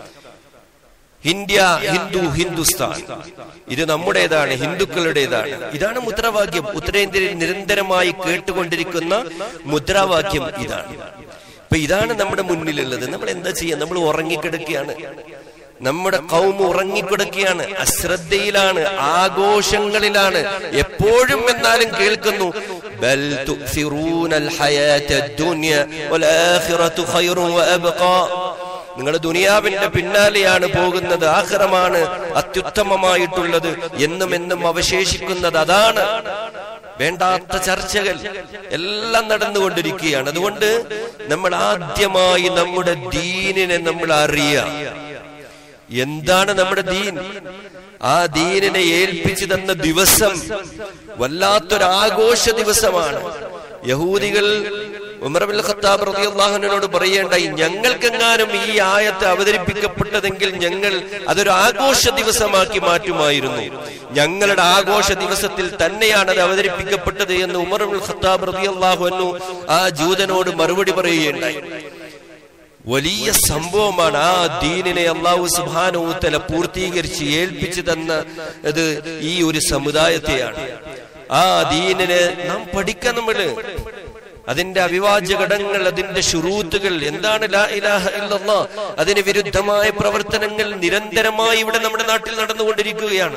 ഇന്ത്യ ഹിന്ദു ഹിന്ദുസ്ഥാൻ ഇത് നമ്മുടേതാണ് ഹിന്ദുക്കളുടേതാണ് ഇതാണ് മുദ്രാവാക്യം ഉത്തരേന്ത്യയിൽ നിരന്തരമായി കേട്ടുകൊണ്ടിരിക്കുന്ന മുദ്രാവാക്യം ഇതാണ് അപ്പൊ ഇതാണ് നമ്മുടെ മുന്നിലുള്ളത് നമ്മൾ എന്താ ചെയ്യാ നമ്മൾ ഉറങ്ങിക്കിടക്കുകയാണ് നമ്മുടെ കൗമ ഉറങ്ങിക്കിടക്കുകയാണ് അശ്രദ്ധയിലാണ് ആഘോഷങ്ങളിലാണ് എപ്പോഴും എന്നാലും കേൾക്കുന്നു ബൽ തുക്സിറൂനൽ ഹയാത്തദ് ദുനിയ വൽ ആഖിറതു ഖൈറുൻ വഅബ്ഖാ നിങ്ങൾ ദുനിയാവിന്റെ പിന്നാലെയാണ് പോകുന്നത് ആഹ്റമാണ് അത്യുത്തമമായിട്ടുള്ളത് എന്നും എന്നും അവശേഷിക്കുന്നത് അതാണ് വേണ്ടാത്ത ചർച്ചകൾ എല്ലാം നടന്നുകൊണ്ടിരിക്കുകയാണ് അതുകൊണ്ട് നമ്മൾ ആദ്യമായി നമ്മുടെ ദീനിനെ നമ്മൾ അറിയാം എന്താണ് നമ്മുടെ ദീൻ ആ ദീനിനെ ഏൽപ്പിച്ചു തന്ന ദിവസം വല്ലാത്തൊരു ആഘോഷ ദിവസമാണ് യഹൂദികൾ ഉമർ ബിൻ ഖത്താബ് റളിയല്ലാഹുവിനോട് പറയേണ്ടായി ഞങ്ങൾക്കെങ്ങാനും ഈ ആയത്ത് അവതരിപ്പിക്കപ്പെട്ടതെങ്കിൽ ഞങ്ങൾ അതൊരു ആഘോഷ ദിവസമാക്കി മാറ്റുമായിരുന്നു ഞങ്ങളുടെ ആഘോഷ ദിവസത്തിൽ തന്നെയാണ് അത് അവതരിപ്പിക്കപ്പെട്ടത് എന്ന് ഉമർ ബിൻ ഖത്താബ് റളിയല്ലാഹു അൻഹു ആ ജൂതനോട് മറുപടി പറയുകയുണ്ടായി വലിയ സംഭവമാണ് ആ ദീനിനെ അള്ളാഹു സുബാനോത്തല പൂർത്തീകരിച്ച് ഏൽപ്പിച്ചു തന്ന ഇത് ഈ ഒരു സമുദായത്തെയാണ് ആ ദീനിനെ നാം പഠിക്കാൻ നമ്മള് അതിന്റെ അവിഭാജ്യ ഘടകങ്ങൾ അതിന്റെ ഷുറൂത്തുകൾ എന്താണ് ലാ ഇലാഹ ഇല്ലല്ലാ അതിന് വിരുദ്ധമായ പ്രവർത്തനങ്ങൾ നിരന്തരമായി ഇവിടെ നമ്മുടെ നാട്ടിൽ നടന്നുകൊണ്ടിരിക്കുകയാണ്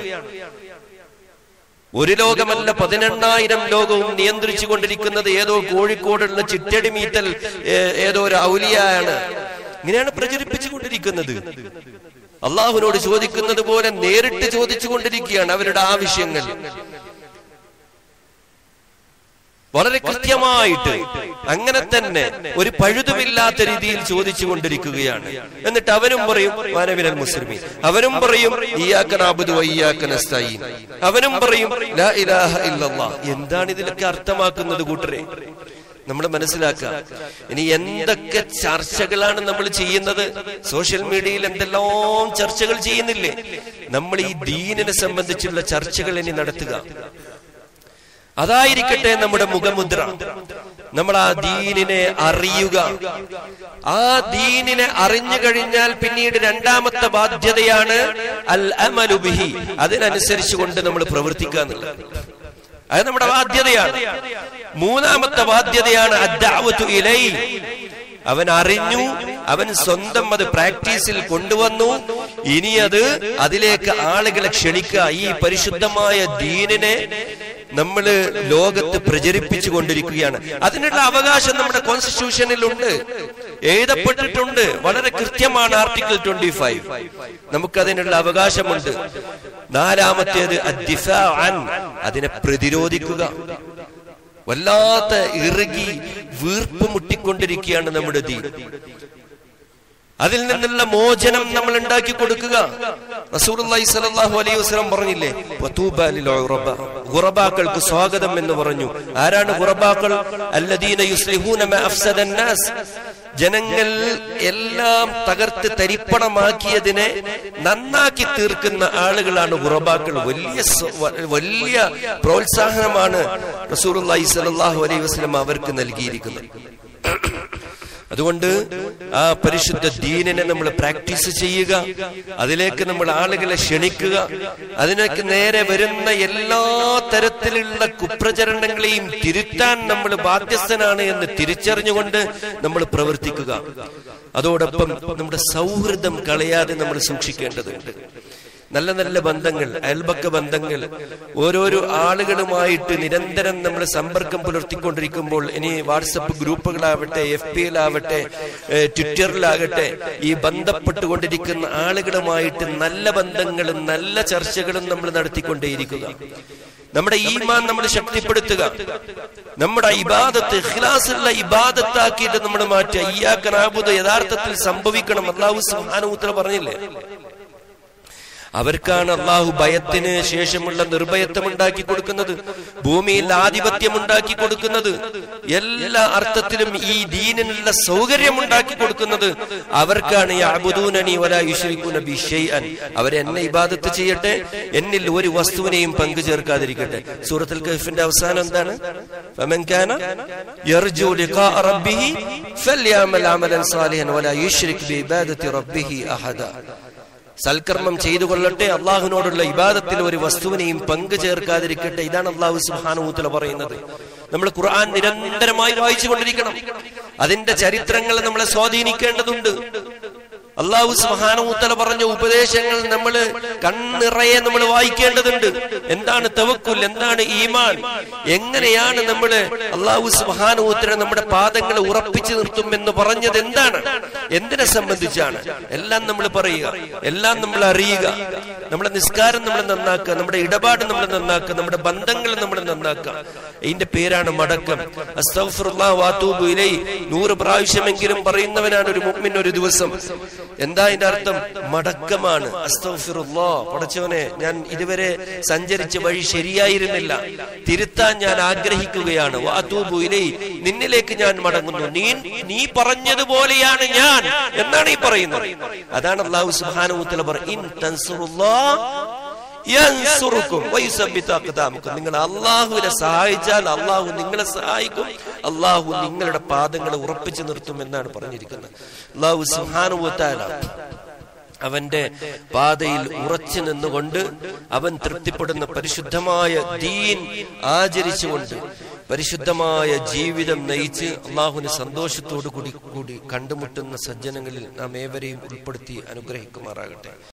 ഒരു ലോകമല്ല പതിനെണ്ണായിരം ലോകവും നിയന്ത്രിച്ചു കൊണ്ടിരിക്കുന്നത് ഏതോ കോഴിക്കോടുള്ള ചിറ്റടി മീറ്റൽ ഏ- ഏതോ ഒരു ഔലിയാണ് ഇങ്ങനെയാണ് പ്രചരിപ്പിച്ചു കൊണ്ടിരിക്കുന്നത് അള്ളാഹുവിനോട് ചോദിക്കുന്നത് പോലെ നേരിട്ട് ചോദിച്ചു കൊണ്ടിരിക്കുകയാണ് അവരുടെ ആവശ്യങ്ങൾ വളരെ കൃത്യമായിട്ട് അങ്ങനെ തന്നെ ഒരു പഴുതുമില്ലാത്ത രീതിയിൽ ചോദിച്ചു കൊണ്ടിരിക്കുകയാണ് എന്നിട്ട് അവനും പറയും മാനവിനൽ മുസ്ലിമീൻ അവനും പറയും ഇയാക്കനാബുദു വയ്യാക്കനസ്തീൻ അവനും പറയും ലാ ഇലാഹ ഇല്ലല്ലാ എന്താണ് ഇതിലൊക്കെ അർത്ഥമാക്കുന്നത് കൂട്ടരെ നമ്മൾ മനസ്സിലാക്കുക ഇനി എന്തൊക്കെ ചർച്ചകളാണ് നമ്മൾ ചെയ്യുന്നത് സോഷ്യൽ മീഡിയയിൽ എന്തെല്ലാം ചർച്ചകൾ ചെയ്യുന്നില്ലേ നമ്മൾ ഈ ദീനിനെ സംബന്ധിച്ചുള്ള ചർച്ചകൾ ഇനി നടത്തുക അതായിരിക്കട്ടെ നമ്മുടെ മുഖമുദ്ര നമ്മൾ ആ ദീനിനെ അറിയുക ആ ദീനിനെ അറിഞ്ഞു കഴിഞ്ഞാൽ പിന്നീട് രണ്ടാമത്തെ ബാധ്യതയാണ് അൽ അമലുബിഹി അതിനനുസരിച്ച് കൊണ്ട് നമ്മൾ പ്രവർത്തിക്കുക എന്നുള്ളത് അത് നമ്മുടെ ബാധ്യതയാണ് മൂന്നാമത്തെ ബാധ്യതയാണ് അദ്ദാവത്തു ഇലൈ അവൻ അറിഞ്ഞു അവൻ സ്വന്തം അത് പ്രാക്ടീസിൽ കൊണ്ടുവന്നു ഇനി അത് അതിലേക്ക് ആളുകളെ ക്ഷണിക്കുക ഈ പരിശുദ്ധമായ ദീനിനെ നമ്മൾ ലോകത്ത് പ്രചരിപ്പിച്ചു കൊണ്ടിരിക്കുകയാണ് അതിനുള്ള അവകാശം നമ്മുടെ കോൺസ്റ്റിറ്റ്യൂഷനിലുണ്ട് എഴുതപ്പെട്ടിട്ടുണ്ട് വളരെ കൃത്യമാണ് ആർട്ടിക്കിൾ ട്വന്റി ഫൈവ് നമുക്കതിനുള്ള അവകാശമുണ്ട് നാലാമത്തേത് അദ്ദിഫാ അൻ അതിനെ പ്രതിരോധിക്കുക വല്ലാത്ത ഇറുകി വീർപ്പ് മുട്ടിക്കൊണ്ടിരിക്കുകയാണ് നമ്മുടെ ദീൻ അതിൽ നിന്നുള്ള മോചനം നമ്മൾ ഉണ്ടാക്കി കൊടുക്കുക റസൂലുള്ളാഹി സ്വല്ലല്ലാഹു അലൈഹി വസല്ലം പറഞ്ഞില്ലേ വതൂബാ ലിൽ ഉറബ ഗുറബാക്കൾക്ക് സ്വാഗതം എന്ന് പറഞ്ഞു ആരാണ് ഗുറബാക്കൾ അല്ലദീന യുസ്ലിഹൂന മാ അഫ്സദൻ നാസ് ജനങ്ങൾ എല്ലാം തകർത്ത് തരിപ്പണമാക്കിയതിനെ നന്നാക്കി തീർക്കുന്ന ആളുകളാണ് ഗുറബാക്കൾ വലിയ സ്വ- വ- വലിയ പ്രോത്സാഹനമാണ് റസൂലുള്ളാഹി സ്വല്ലല്ലാഹു അലൈഹി വസല്ലം അവർക്ക് നൽകിയിരിക്കുന്നത് അതുകൊണ്ട് ആ പരിശുദ്ധ ദീനിനെ നമ്മൾ പ്രാക്ടീസ് ചെയ്യുക അതിലേക്ക് നമ്മൾ ആളുകളെ ക്ഷണിക്കുക അതിനൊക്കെ നേരെ വരുന്ന എല്ലാ തരത്തിലുള്ള കുപ്രചരണങ്ങളെയും തിരുത്താൻ നമ്മൾ ബാധ്യസ്ഥനാണ് എന്ന് തിരിച്ചറിഞ്ഞുകൊണ്ട് നമ്മൾ പ്രവർത്തിക്കുക അതോടൊപ്പം നമ്മുടെ സൗഹൃദം കളയാതെ നമ്മൾ സൂക്ഷിക്കേണ്ടതുണ്ട് നല്ല നല്ല ബന്ധങ്ങൾ അയൽപക്ക ബന്ധങ്ങൾ ഓരോരോ ആളുകളുമായിട്ട് നിരന്തരം നമ്മൾ സമ്പർക്കം പുലർത്തിക്കൊണ്ടിരിക്കുമ്പോൾ ഇനി വാട്സപ്പ് ഗ്രൂപ്പുകളാവട്ടെ എഫ് പിയിലാവട്ടെ ട്വിറ്ററിലാകട്ടെ ഈ ബന്ധപ്പെട്ടുകൊണ്ടിരിക്കുന്ന ആളുകളുമായിട്ട് നല്ല ബന്ധങ്ങളും നല്ല ചർച്ചകളും നമ്മൾ നടത്തിക്കൊണ്ടേയിരിക്കുക നമ്മുടെ ഈമാൻ നമ്മൾ ശക്തിപ്പെടുത്തുക നമ്മുടെ ഇബാദത്ത് ഇഖ്ലാസുള്ള ഇബാദത്താക്കിയിട്ട് നമ്മൾ മാറ്റുക ഇയാക്കനാബുദ് യഥാർത്ഥത്തിൽ സംഭവിക്കണം അള്ളാഹു സുഹാനുത്തല പറഞ്ഞില്ലേ അവർക്കാണ് അള്ളാഹു ഭയത്തിന് ശേഷമുള്ള നിർഭയത്വം ഉണ്ടാക്കി കൊടുക്കുന്നത് ഭൂമിയിൽ ആധിപത്യം ഉണ്ടാക്കി കൊടുക്കുന്നത് എല്ലാ അർത്ഥത്തിലും ഈ ദീനിനുള്ള സൗകര്യം ഉണ്ടാക്കി കൊടുക്കുന്നത് അവർക്കാണ് യഅ്ബുദൂനനി വലാ യുശ്രികൂന ബി ഷൈഅൻ അവരെ എന്നെ ഇബാദത്ത് ചെയ്യട്ടെ എന്നിൽ ഒരു വസ്തുവിനെയും പങ്കു ചേർക്കാതിരിക്കട്ടെ സൂറത്തുൽ കഹ്ഫിന്റെ അവസാനം എന്താണ് ഫമൻ കാന യർജു ലിഖാ റബ്ബിഹി ഫൽയഅമൽ അമലൻ സാലിഹൻ വലാ യുശ്രിക് ബി ഇബാദത്തി റബ്ബിഹി അഹദ സൽക്കർമ്മം ചെയ്തു കൊള്ളട്ടെ അള്ളാഹുവിനോടുള്ള ഇബാദത്തിൽ ഒരു വസ്തുവിനെയും പങ്കു ചേർക്കാതിരിക്കട്ടെ ഇതാണ് അള്ളാഹു സുഹാനുഭൂത്തല പറയുന്നത് നമ്മൾ ഖുർആൻ നിരന്തരമായി വായിച്ചു കൊണ്ടിരിക്കണം അതിന്റെ ചരിത്രങ്ങൾ നമ്മളെ സ്വാധീനിക്കേണ്ടതുണ്ട് അള്ളാഹു സുഹാനുത്തല പറഞ്ഞ ഉപദേശങ്ങൾ നമ്മൾ കണ്ണിറയെ നമ്മൾ വായിക്കേണ്ടതുണ്ട് എന്താണ് തവക്കുൽ എന്താണ് ഈമാൻ എങ്ങനെയാണ് നമ്മൾ അള്ളാഹു സുഹാനുത്തല നമ്മുടെ പാദങ്ങളെ ഉറപ്പിച്ചു നിർത്തും എന്ന് പറഞ്ഞത് എന്താണ് എന്തിനെ സംബന്ധിച്ചാണ് എല്ലാം നമ്മൾ പറയുക എല്ലാം നമ്മൾ അറിയുക നമ്മുടെ നിസ്കാരം നമ്മൾ നന്നാക്കുക നമ്മുടെ ഇടപാട് നമ്മൾ നന്നാക്കുക നമ്മുടെ ബന്ധങ്ങൾ നമ്മൾ നന്നാക്കുക ഇതിന്റെ പേരാണ് മടക്കം അസ്തഗ്ഫിറുല്ലാഹ് വാതൂബു ഇലൈ നൂറ് പ്രാവശ്യമെങ്കിലും പറയുന്നവനാണ് ഒരു മുഅ്മിൻ ഒരു ദിവസം എന്താ ഇതിന്റെ അർത്ഥം മടക്കമാണ് അസ്തഗ്ഫിറുല്ലാ പടച്ചവനെ ഞാൻ ഇതുവരെ സഞ്ചരിച്ച വഴി ശരിയായിരുന്നില്ല തിരുത്താൻ ഞാൻ ആഗ്രഹിക്കുകയാണ് വാതൂബു ഇലൈ നിന്നിലേക്ക് ഞാൻ മടങ്ങുന്നു നീ നീ പറഞ്ഞതുപോലെയാണ് ഞാൻ എന്നാണ് ഈ പറയുന്നത് അതാണ് അള്ളാഹു സുബ്ഹാനഹു വതആല പറ ഇൻ തൻസുറുല്ലാ യൻസുറുക്കും വയുസബ്ബിതു അഖ്ദാമക്കും നിങ്ങൾ അള്ളാഹുവിനെ സഹായിച്ചാൽ അള്ളാഹു നിങ്ങളെ സഹായിക്കും അള്ളാഹു നിങ്ങളുടെ പാദങ്ങളെ ഉറപ്പിച്ചു നിർത്തും എന്നാണ് പറഞ്ഞിരിക്കുന്നത് അള്ളാഹു സുബ്ഹാനഹു വതആല അവന്റെ പാതയിൽ ഉറച്ചു നിന്നുകൊണ്ട് അവൻ തൃപ്തിപ്പെടുന്ന പരിശുദ്ധമായ ദീൻ ആചരിച്ചുകൊണ്ട് പരിശുദ്ധമായ ജീവിതം നയിച്ച് അള്ളാഹുവിന് സന്തോഷത്തോടു കൂടി കൂടി കണ്ടുമുട്ടുന്ന സജ്ജനങ്ങളിൽ നാം ഏവരെയും ഉൾപ്പെടുത്തി അനുഗ്രഹിക്കുമാറാകട്ടെ